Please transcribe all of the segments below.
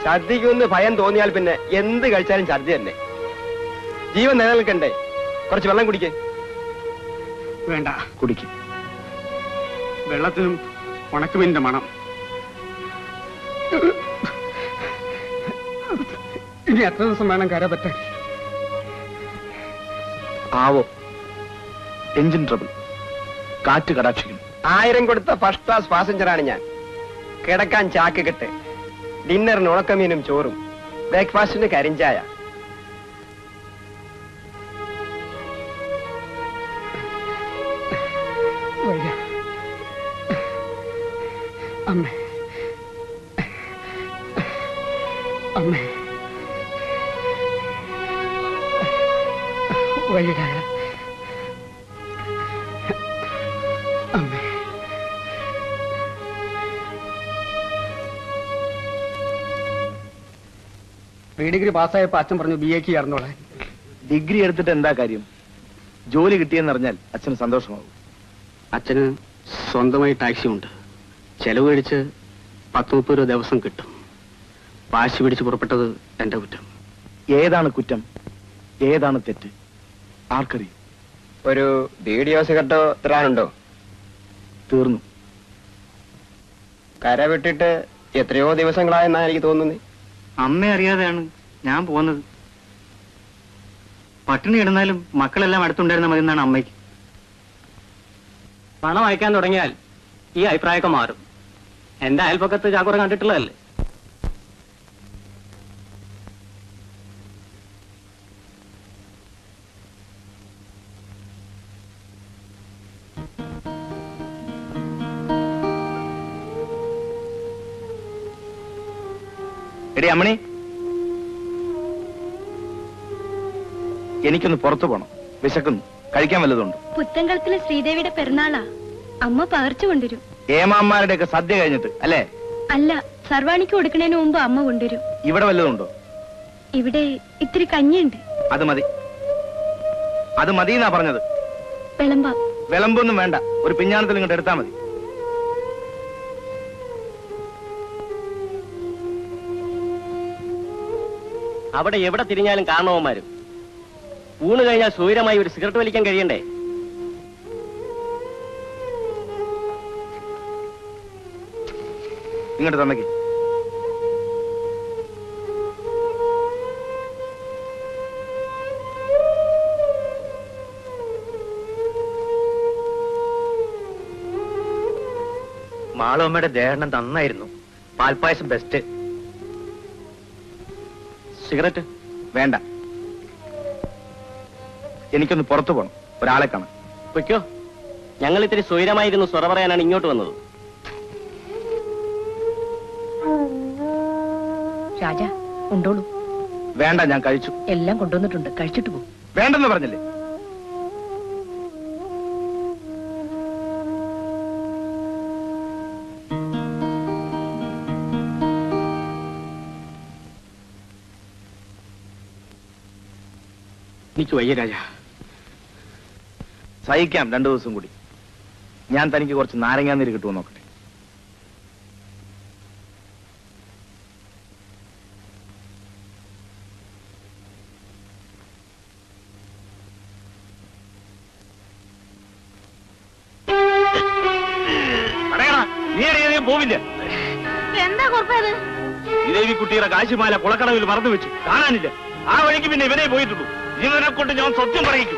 ഛർദിക്കുമെന്ന് ഭയം തോന്നിയാൽ പിന്നെ എന്ത് കഴിച്ചാലും ഛർദി തന്നെ ജീവൻ നിലനിൽക്കണ്ടേ കുറച്ച് വെള്ളം കുടിക്കേ വേണ്ട കുടിക്കും വെള്ളത്തിനും ഉണക്കുമീനിന്റെ മണം ഇനി എത്ര ദിവസം വേണം കര പറ്റാൻ ആവോ എഞ്ചിൻ ട്രബിൾ കാറ്റ് കടാക്ഷിക്കുന്നു ആയിരം കൊടുത്ത ഫസ്റ്റ് ക്ലാസ് പാസഞ്ചറാണ് ഞാൻ കിടക്കാൻ ചാക്ക് കെട്ട് ഡിന്നറിന് ഉണക്കമീനും ചോറും ബ്രേക്ക്ഫാസ്റ്റിന് കരിഞ്ചായ വയ്യ അമ്മേ അമ്മേ വയ്യ അമ്മേ പ്രീ ഡിഗ്രി പാസ്സായപ്പോ അച്ഛൻ പറഞ്ഞു ബി എക്ക് ചേർന്നോളാൻ ഡിഗ്രി എടുത്തിട്ട് എന്താ കാര്യം ജോലി കിട്ടിയെന്നറിഞ്ഞാൽ അച്ഛന് സന്തോഷമാവും അച്ഛന് സ്വന്തമായി ടാക്സി ഉണ്ട് ചെലവ് കഴിച്ച് പത്ത് മുപ്പത് രൂപ ദിവസം കിട്ടും വാശി പിടിച്ച് പുറപ്പെട്ടത് എന്റെ കുറ്റം ഏതാണ് കുറ്റം ഏതാണ് തെറ്റ് ആർക്കറിയും ഒരു വീഡിയോ സിഗരറ്റോ തരാനുണ്ടോ തീർന്നു കര വിട്ടിട്ട് എത്രയോ ദിവസങ്ങളായെന്നാണ് എനിക്ക് തോന്നുന്നത് അമ്മ അറിയാതെയാണ് ഞാൻ പോകുന്നത് പട്ടിണി കിടന്നാലും മക്കളെല്ലാം അടുത്തുണ്ടായിരുന്ന മതി എന്നാണ് അമ്മയ്ക്ക് പണം അയക്കാൻ തുടങ്ങിയാൽ ഈ അഭിപ്രായമൊക്കെ മാറും എന്റെ അയൽപ്പക്കത്ത് ചാക്കുറ കണ്ടിട്ടുള്ളതല്ലേ എടി അമ്മണി എനിക്കൊന്ന് പുറത്തു പോണം വിശക്കുന്നു കഴിക്കാൻ വല്ലതുണ്ട് പുത്തൻകുളത്തിലെ ശ്രീദേവിയുടെ പിറന്നാളാ അമ്മ പകർച്ചു കൊണ്ടുവരും ഏമാന്മാരുടെ ഒക്കെ സദ്യ കഴിഞ്ഞിട്ട് അല്ലേ അല്ല സർവാണിക്ക് കൊടുക്കണേന് മുമ്പ് അമ്മ കൊണ്ടുവരും ഇവിടെ വല്ലതുണ്ടോ ഇവിടെ ഇത്തിരി കഞ്ഞിയുണ്ട് അത് മതി അത് മതി എന്നാ പറഞ്ഞത് വിളമ്പ വിളമ്പൊന്നും വേണ്ട ഒരു പിഞ്ഞാണത്തിൽ ഇങ്ങോട്ട് എടുത്താൽ മതി അവിടെ എവിടെ തിരിഞ്ഞാലും കാരണവന്മാരും ഊണ് കഴിഞ്ഞാൽ സൂര്യമായി ഒരു സിഗരറ്റ് വലിക്കാൻ കഴിയണ്ടേ ഇങ്ങോട്ട് തന്നേക്ക് മാളമ്മയുടെ ദേഹണം നന്നായിരുന്നു പാൽപ്പായസം ബെസ്റ്റ് സിഗരറ്റ് വേണ്ട എനിക്കൊന്ന് പുറത്തു പോണം ഒരാളെ കാണാൻ പൊയ്ക്കോ ഞങ്ങൾ ഇത്തിരി സ്വൈരമായിരുന്നു സ്വറ പറയാനാണ് ഇങ്ങോട്ട് വന്നത് രാജ ഉണ്ടോളൂ വേണ്ട ഞാൻ കഴിച്ചു എല്ലാം കൊണ്ടുവന്നിട്ടുണ്ട് കഴിച്ചിട്ട് പോകും വേണ്ടെന്ന് പറഞ്ഞില്ലേ എനിക്ക് വയ്യ രാജ സഹിക്കാം രണ്ടു ദിവസം കൂടി ഞാൻ തനിക്ക് കുറച്ച് നാരങ്ങാനീര് കിട്ടുമോ നോക്കട്ടെ പറയടാ, നീ എവിടെയും പോവില്ല എന്താ കുഴപ്പത് ഇതേവി കുട്ടിയുടെ കാശിമാല കുളക്കടവിൽ മറന്നു വെച്ചു കാണാനില്ല ആ വഴിക്ക് പിന്നെ ഇവനെ പോയിട്ടുള്ളൂ ഇവനെ കൊണ്ട് ഞാൻ സത്യം പറയിക്കും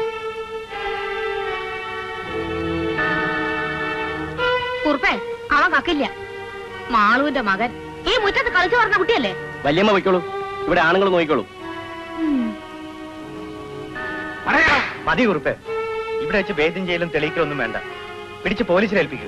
കുറുപ്പേ അവൻ കക്കില്ല മാളുവിന്റെ മകൻ ഈ മുറ്റത്ത് കളിച്ചു പറഞ്ഞ കുട്ടിയല്ലേ വല്യമ്മ പൊയ്ക്കോളൂ ഇവിടെ ആണുങ്ങൾ നോക്കിക്കോളൂ മതി കുറിപ്പ് ഇവിടെ വെച്ച് ഭേദ്യം ചെയ്യലും തെളിയിക്കലൊന്നും വേണ്ട പിടിച്ച് പോലീസിൽ ഏൽപ്പിക്കും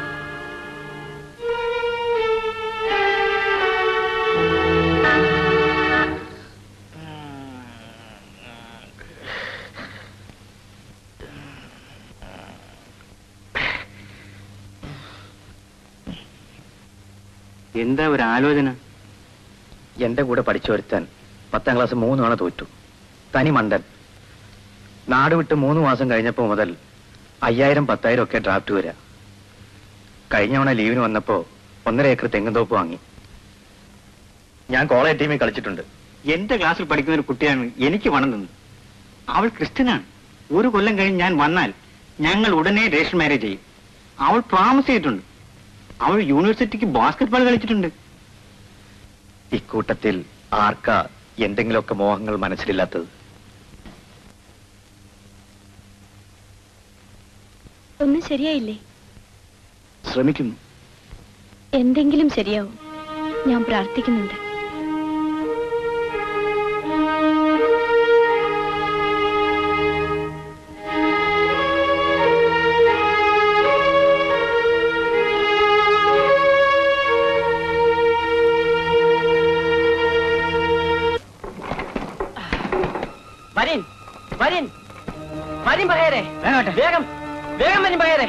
എന്താ ഒരു ആലോചന എന്റെ കൂടെ പഠിച്ചു വരുത്താൻ പത്താം ക്ലാസ് മൂന്ന് തവണ തോറ്റു തനി മണ്ടൻ നാട് വിട്ട് മൂന്ന് മാസം കഴിഞ്ഞപ്പോ മുതൽ അയ്യായിരം പത്തായിരം ഒക്കെ ഡ്രാഫ്റ്റ് വരാ കഴിഞ്ഞ തവണ ലീവിന് വന്നപ്പോ ഒന്നര ഏക്കർ തെങ്ങും തോപ്പ് വാങ്ങി ഞാൻ കോളേജ് ടീമിൽ കളിച്ചിട്ടുണ്ട് എന്റെ ക്ലാസ്സിൽ പഠിക്കുന്ന ഒരു കുട്ടിയാണ് എനിക്ക് പണം തന്നത് അവൾ ക്രിസ്ത്യനാണ് ഒരു കൊല്ലം കഴിഞ്ഞ് ഞാൻ വന്നാൽ ഞങ്ങൾ ഉടനെ രജിസ്റ്റർ മാരേജ് ചെയ്യും അവൾ പ്രോമിസ് ചെയ്തിട്ടുണ്ട് അവൾ യൂണിവേഴ്സിറ്റിക്ക് ബാസ്കറ്റ്ബോൾ കളിച്ചിട്ടുണ്ട് ഇക്കൂട്ടത്തിൽ ആർക്കാ എന്തെങ്കിലുമൊക്കെ മോഹങ്ങൾ മനസ്സിലില്ലാത്തത് ഒന്നും ശരിയായില്ലേ ശ്രമിക്കുന്നു എന്തെങ്കിലും ശരിയാവും ഞാൻ പ്രാർത്ഥിക്കുന്നുണ്ട് വരീൻ വരീൻ വരീൻ പകയരെ വേഗം വേഗം വരീൻ പകയരെ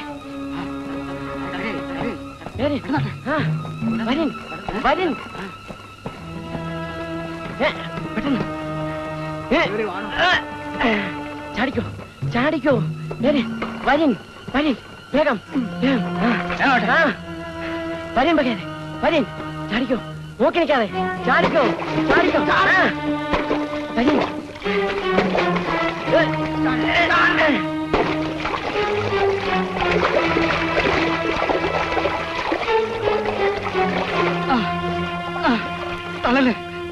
വരീൻ ആ, വരീൻ വരീൻ ഏ, പെട്ടെന്ന് ഏ, ആ, ചാടിക്കോ ചാടിക്കോ വരീൻ വരീൻ വരീൻ വേഗം വേഗം ആ, ആ. വരീൻ പകയരെ വരീൻ ചാടിക്കോ നോക്കി നിൽക്കാതെ ചാടിക്കോ ചാടിക്കോ ആ. വരീൻ തളല്ലേ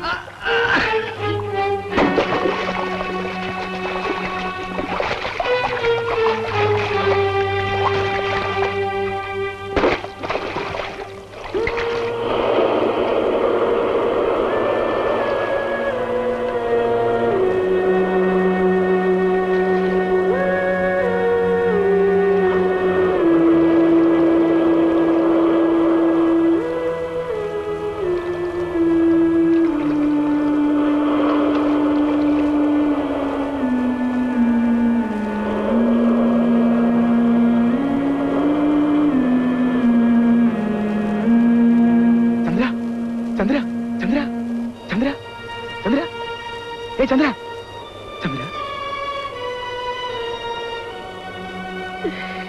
ചന്ദ്ര ചന്ദ്ര ചന്ദ്ര ചന്ദ്ര ചന്ദ്ര ഏ ചന്ദ്ര ചന്ദ്ര